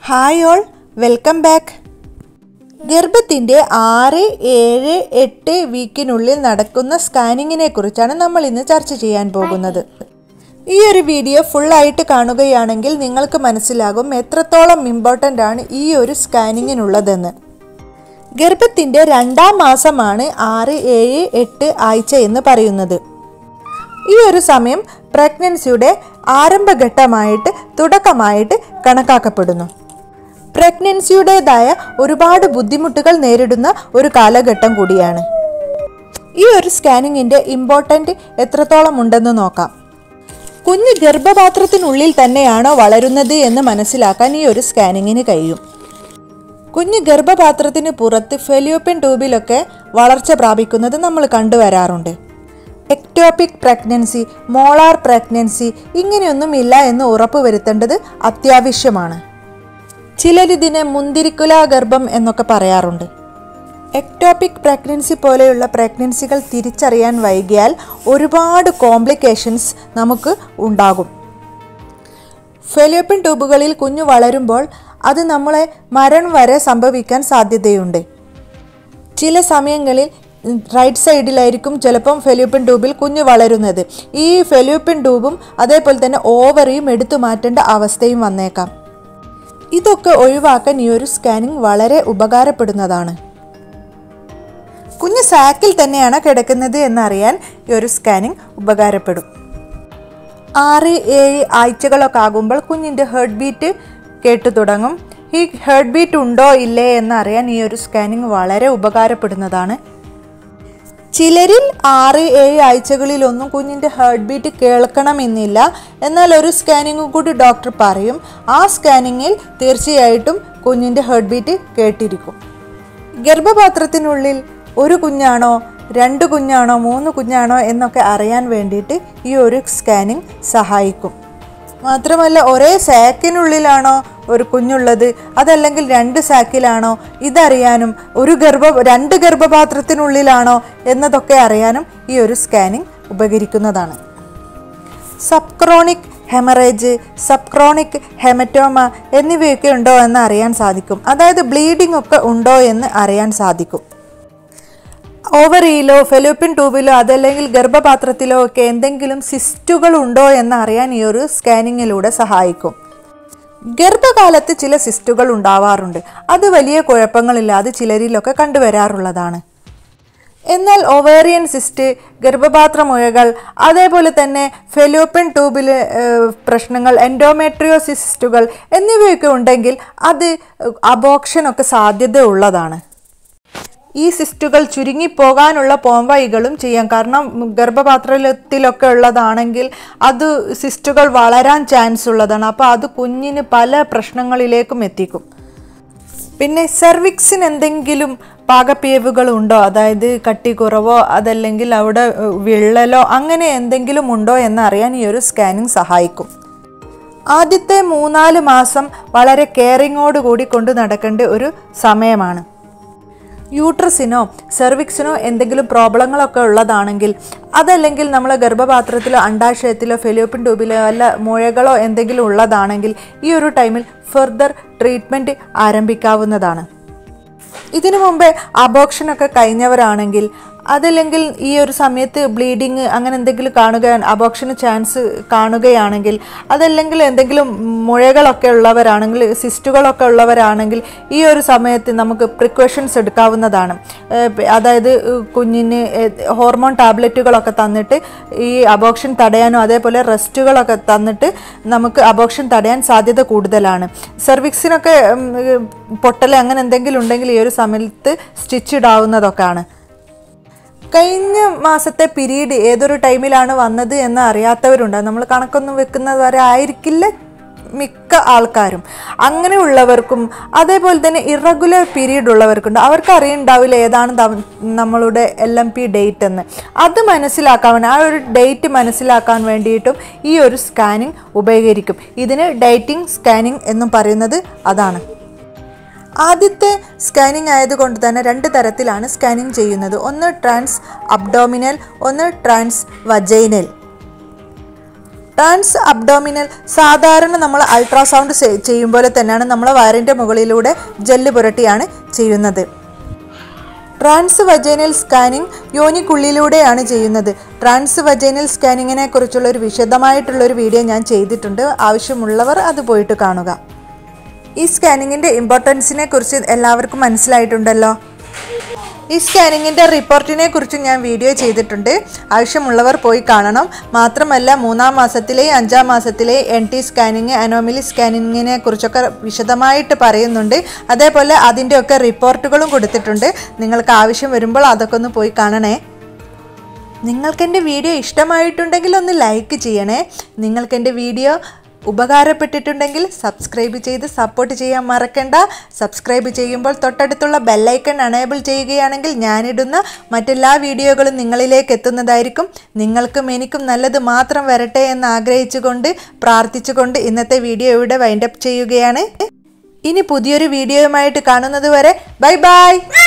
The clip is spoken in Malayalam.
ഹായ് ഓൾ വെൽക്കം ബാക്ക് ഗർഭത്തിൻ്റെ ആറ് ഏഴ് എട്ട് വീക്കിനുള്ളിൽ നടക്കുന്ന സ്കാനിങ്ങിനെ കുറിച്ചാണ് നമ്മൾ ഇന്ന് ചർച്ച ചെയ്യാൻ പോകുന്നത് ഈ ഒരു വീഡിയോ ഫുള്ളായിട്ട് കാണുകയാണെങ്കിൽ നിങ്ങൾക്ക് മനസ്സിലാകും എത്രത്തോളം ഇമ്പോർട്ടൻ്റ് ആണ് ഈ ഒരു സ്കാനിങ്ങിനുള്ളതെന്ന് ഗർഭത്തിൻ്റെ രണ്ടാം മാസമാണ് ആറ് ഏഴ് എട്ട് ആഴ്ച എന്ന് പറയുന്നത് ഈ ഒരു സമയം പ്രഗ്നൻസിയുടെ ആരംഭഘട്ടമായിട്ട് തുടക്കമായിട്ട് കണക്കാക്കപ്പെടുന്നു പ്രഗ്നൻസിയുടേതായ ഒരുപാട് ബുദ്ധിമുട്ടുകൾ നേരിടുന്ന ഒരു കാലഘട്ടം കൂടിയാണ് ഈ ഒരു സ്കാനിങ്ങിൻ്റെ ഇമ്പോർട്ടൻ്റ് എത്രത്തോളം ഉണ്ടെന്ന് നോക്കാം കുഞ്ഞ് ഗർഭപാത്രത്തിനുള്ളിൽ തന്നെയാണോ വളരുന്നത് എന്ന് മനസ്സിലാക്കാൻ ഈ ഒരു സ്കാനിങ്ങിന് കഴിയും കുഞ്ഞ് ഗർഭപാത്രത്തിന് പുറത്ത് ഫെലിയോപ്പിൻ ട്യൂബിലൊക്കെ വളർച്ച പ്രാപിക്കുന്നത് നമ്മൾ കണ്ടുവരാറുണ്ട് എക്ടോപിക് പ്രഗ്നൻസി മോളാർ പ്രഗ്നൻസി ഇങ്ങനെയൊന്നും ഇല്ല എന്ന് ഉറപ്പുവരുത്തേണ്ടത് അത്യാവശ്യമാണ് ചിലരിതിനെ മുന്തിരിക്കുല ഗർഭം എന്നൊക്കെ പറയാറുണ്ട് എക്ടോപിക് പ്രഗ്നൻസി പോലെയുള്ള പ്രഗ്നൻസികൾ തിരിച്ചറിയാൻ വൈകിയാൽ ഒരുപാട് കോംപ്ലിക്കേഷൻസ് നമുക്ക് ഉണ്ടാകും ഫെലിയോപ്പിൻ ട്യൂബുകളിൽ കുഞ്ഞു വളരുമ്പോൾ അത് നമ്മളെ മരണം വരെ സംഭവിക്കാൻ സാധ്യതയുണ്ട് ചില സമയങ്ങളിൽ റൈറ്റ് സൈഡിലായിരിക്കും ചിലപ്പം ഫെലിയോപ്പിൻ ട്യൂബിൽ കുഞ്ഞ് വളരുന്നത് ഈ ഫെലിയോപ്പിൻ ട്യൂബും അതേപോലെ തന്നെ ഓവറിയും എടുത്തു മാറ്റേണ്ട അവസ്ഥയും വന്നേക്കാം ഇതൊക്കെ ഒഴിവാക്കാൻ ഈ ഒരു സ്കാനിങ് വളരെ ഉപകാരപ്പെടുന്നതാണ് കുഞ്ഞ് സാക്കിൽ തന്നെയാണ് കിടക്കുന്നത് എന്നറിയാൻ ഈ ഒരു സ്കാനിങ് ഉപകാരപ്പെടും ആറ് ഏഴ് ആഴ്ചകളൊക്കെ ആകുമ്പോൾ കുഞ്ഞിൻ്റെ ഹേർട്ട് ബീറ്റ് കേട്ടു തുടങ്ങും ഈ ഹേർട്ട് ബീറ്റ് ഉണ്ടോ ഇല്ലേ എന്നറിയാൻ ഈ ഒരു സ്കാനിങ് വളരെ ഉപകാരപ്പെടുന്നതാണ് ചിലരിൽ ആറ് ഏഴ് ആഴ്ചകളിലൊന്നും കുഞ്ഞിൻ്റെ ഹേർട്ട് ബീറ്റ് കേൾക്കണമെന്നില്ല എന്നാൽ ഒരു സ്കാനിങ്ങും കൂടി ഡോക്ടർ പറയും ആ സ്കാനിങ്ങിൽ തീർച്ചയായിട്ടും കുഞ്ഞിൻ്റെ ഹേർട്ട് ബീറ്റ് കേട്ടിരിക്കും ഗർഭപാത്രത്തിനുള്ളിൽ ഒരു കുഞ്ഞാണോ രണ്ട് കുഞ്ഞാണോ മൂന്ന് കുഞ്ഞാണോ എന്നൊക്കെ അറിയാൻ വേണ്ടിയിട്ട് ഈ ഒരു സ്കാനിങ് സഹായിക്കും മാത്രമല്ല ഒരേ സാക്കിനുള്ളിലാണോ ഒരു കുഞ്ഞുള്ളത് അതല്ലെങ്കിൽ രണ്ട് സാക്കിലാണോ ഇതറിയാനും ഒരു ഗർഭ രണ്ട് ഗർഭപാത്രത്തിനുള്ളിലാണോ എന്നതൊക്കെ അറിയാനും ഈ ഒരു സ്കാനിങ് ഉപകരിക്കുന്നതാണ് സബ്ക്രോണിക് ഹെമറേജ് സബ്ക്രോണിക് ഹെമറ്റോമ എന്നിവയൊക്കെ ഉണ്ടോ എന്ന് അറിയാൻ സാധിക്കും അതായത് ബ്ലീഡിംഗ് ഒക്കെ ഉണ്ടോ എന്ന് അറിയാൻ സാധിക്കും ഓവറിയിലോ ഫെലോപ്പിൻ ട്യൂബിലോ അതല്ലെങ്കിൽ ഗർഭപാത്രത്തിലോ ഒക്കെ എന്തെങ്കിലും സിസ്റ്റുകൾ ഉണ്ടോ എന്ന് അറിയാൻ ഈ ഒരു സ്കാനിങ്ങിലൂടെ സഹായിക്കും ഗർഭകാലത്ത് ചില സിസ്റ്റുകൾ ഉണ്ടാവാറുണ്ട് അത് വലിയ കുഴപ്പങ്ങളില്ലാതെ ചിലരിലൊക്കെ കണ്ടുവരാറുള്ളതാണ് എന്നാൽ ഒവേറിയൻ സിസ്റ്റ് ഗർഭപാത്ര മുഴകൾ അതേപോലെ തന്നെ ഫെലോപ്പിൻ ട്യൂബിലെ പ്രശ്നങ്ങൾ എൻഡോമെട്രിയോസിസ്റ്റുകൾ എന്നിവയൊക്കെ ഉണ്ടെങ്കിൽ അത് അബോക്ഷനൊക്കെ സാധ്യത ഉള്ളതാണ് ഈ സിസ്റ്റുകൾ ചുരുങ്ങിപ്പോകാനുള്ള പോംവഴികളും ചെയ്യാം കാരണം ഗർഭപാത്രത്തിലൊക്കെ ഉള്ളതാണെങ്കിൽ അത് സിസ്റ്റുകൾ വളരാൻ ചാൻസ് ഉള്ളതാണ് അപ്പോൾ അത് കുഞ്ഞിന് പല പ്രശ്നങ്ങളിലേക്കും എത്തിക്കും പിന്നെ സെർവിക്സിന് എന്തെങ്കിലും പാകപ്പിയവുകൾ ഉണ്ടോ അതായത് കട്ടി കുറവോ അതല്ലെങ്കിൽ അവിടെ വിള്ളലോ അങ്ങനെ എന്തെങ്കിലും ഉണ്ടോ എന്നറിയാൻ ഈ ഒരു സ്കാനിങ് സഹായിക്കും ആദ്യത്തെ മൂന്നാല് മാസം വളരെ കെയറിങ്ങോട് കൂടി കൊണ്ടു നടക്കേണ്ട ഒരു സമയമാണ് യൂട്രസിനോ സെർവിക്സിനോ എന്തെങ്കിലും പ്രോബ്ലങ്ങളൊക്കെ ഉള്ളതാണെങ്കിൽ അതല്ലെങ്കിൽ നമ്മളെ ഗർഭപാത്രത്തിലോ അണ്ടാശയത്തിലോ ഫെലിയോപ്പിൻ ട്യൂബിലോ വല്ല മുഴകളോ എന്തെങ്കിലും ഉള്ളതാണെങ്കിൽ ഈ ഒരു ടൈമിൽ ഫെർദർ ട്രീറ്റ്മെൻറ്റ് ആരംഭിക്കാവുന്നതാണ് ഇതിനു മുമ്പേ അബോക്ഷനൊക്കെ കഴിഞ്ഞവരാണെങ്കിൽ അതല്ലെങ്കിൽ ഈ ഒരു സമയത്ത് ബ്ലീഡിങ് അങ്ങനെ എന്തെങ്കിലും കാണുക അബോക്ഷന് ചാൻസ് കാണുകയാണെങ്കിൽ അതല്ലെങ്കിൽ എന്തെങ്കിലും മുഴകളൊക്കെ ഉള്ളവരാണെങ്കിൽ സിസ്റ്റുകളൊക്കെ ഉള്ളവരാണെങ്കിൽ ഈ ഒരു സമയത്ത് നമുക്ക് പ്രിക്കോഷൻസ് എടുക്കാവുന്നതാണ് അതായത് കുഞ്ഞിന് ഹോർമോൺ ടാബ്ലറ്റുകളൊക്കെ തന്നിട്ട് ഈ അബോക്ഷൻ തടയാനോ അതേപോലെ റെസ്റ്റുകളൊക്കെ തന്നിട്ട് നമുക്ക് അബോക്ഷൻ തടയാൻ സാധ്യത കൂടുതലാണ് സെർവിക്സിനൊക്കെ പൊട്ടൽ അങ്ങനെ എന്തെങ്കിലും ഉണ്ടെങ്കിൽ ഈ ഒരു സമയത്ത് സ്റ്റിച്ച് ഇടാവുന്നതൊക്കെയാണ് കഴിഞ്ഞ മാസത്തെ പീരീഡ് ഏതൊരു ടൈമിലാണ് വന്നത് എന്ന് അറിയാത്തവരുണ്ട് നമ്മൾ കണക്കൊന്നും വെക്കുന്നത് വരെ ആയിരിക്കില്ല മിക്ക ആൾക്കാരും അങ്ങനെയുള്ളവർക്കും അതേപോലെ തന്നെ ഇറഗുലർ പീരീഡ് ഉള്ളവർക്കുണ്ട് അവർക്ക് അറിയുണ്ടാവില്ല ഏതാണ് നമ്മളുടെ എൽ എം പി ഡേറ്റ് എന്ന് അത് മനസ്സിലാക്കാൻ ആ ഒരു ഡേറ്റ് മനസ്സിലാക്കാൻ വേണ്ടിയിട്ടും ഈ ഒരു സ്കാനിങ് ഉപകരിക്കും ഇതിന് ഡേറ്റിംഗ് സ്കാനിങ് എന്നും പറയുന്നത് അതാണ് ആദ്യത്തെ സ്കാനിങ് ആയതുകൊണ്ട് തന്നെ രണ്ട് തരത്തിലാണ് സ്കാനിങ് ചെയ്യുന്നത് ഒന്ന് ട്രാൻസ് അബ്ഡോമിനൽ ഒന്ന് ട്രാൻസ് വജൈനൽ ട്രാൻസ് അബ്ഡോമിനൽ സാധാരണ നമ്മൾ അൾട്രാസൗണ്ട് ചെയ്യും പോലെ തന്നെയാണ് നമ്മൾ വയറിൻ്റെ മുകളിലൂടെ ജെല്ല് പുരട്ടിയാണ് ചെയ്യുന്നത് ട്രാൻസ് വജൈനൽ സ്കാനിംഗ് യോനിക്കുള്ളിലൂടെയാണ് ചെയ്യുന്നത് ട്രാൻസ് വജൈനൽ സ്കാനിങ്ങിനെ കുറിച്ചുള്ള ഒരു വിശദമായിട്ടുള്ള ഒരു വീഡിയോ ഞാൻ ചെയ്തിട്ടുണ്ട് ആവശ്യമുള്ളവർ അത് പോയിട്ട് കാണുക ഈ സ്കാനിങ്ങിൻ്റെ ഇമ്പോർട്ടൻസിനെ കുറിച്ച് എല്ലാവർക്കും മനസ്സിലായിട്ടുണ്ടല്ലോ ഈ സ്കാനിങ്ങിൻ്റെ റിപ്പോർട്ടിനെ കുറിച്ച് ഞാൻ വീഡിയോ ചെയ്തിട്ടുണ്ട് ആവശ്യമുള്ളവർ പോയി കാണണം മാത്രമല്ല മൂന്നാം മാസത്തിലെ അഞ്ചാം മാസത്തിലെ എൻ ടി സ്കാനിങ് അനോമലി സ്കാനിങ്ങിനെ കുറിച്ചൊക്കെ വിശദമായിട്ട് പറയുന്നുണ്ട് അതേപോലെ അതിൻ്റെയൊക്കെ റിപ്പോർട്ടുകളും കൊടുത്തിട്ടുണ്ട് നിങ്ങൾക്ക് ആവശ്യം വരുമ്പോൾ അതൊക്കെ ഒന്ന് പോയി കാണണേ നിങ്ങൾക്ക് എൻ്റെ വീഡിയോ ഇഷ്ടമായിട്ടുണ്ടെങ്കിൽ ഒന്ന് ലൈക്ക് ചെയ്യണേ നിങ്ങൾക്ക് എൻ്റെ വീഡിയോ ഉപകാരപ്പെട്ടിട്ടുണ്ടെങ്കിൽ സബ്സ്ക്രൈബ് ചെയ്ത് സപ്പോർട്ട് ചെയ്യാൻ മറക്കണ്ട സബ്സ്ക്രൈബ് ചെയ്യുമ്പോൾ തൊട്ടടുത്തുള്ള ബെല്ലൈക്കൺ അണേബിൾ ചെയ്യുകയാണെങ്കിൽ ഞാനിടുന്ന മറ്റെല്ലാ വീഡിയോകളും നിങ്ങളിലേക്ക് എത്തുന്നതായിരിക്കും നിങ്ങൾക്കും എനിക്കും നല്ലത് മാത്രം വരട്ടെ എന്ന് ആഗ്രഹിച്ചുകൊണ്ട് പ്രാർത്ഥിച്ചുകൊണ്ട് ഇന്നത്തെ വീഡിയോ ഇവിടെ വൈൻഡപ്പ് ചെയ്യുകയാണ് ഇനി പുതിയൊരു വീഡിയോയുമായിട്ട് കാണുന്നത് വരെ ബൈ ബൈ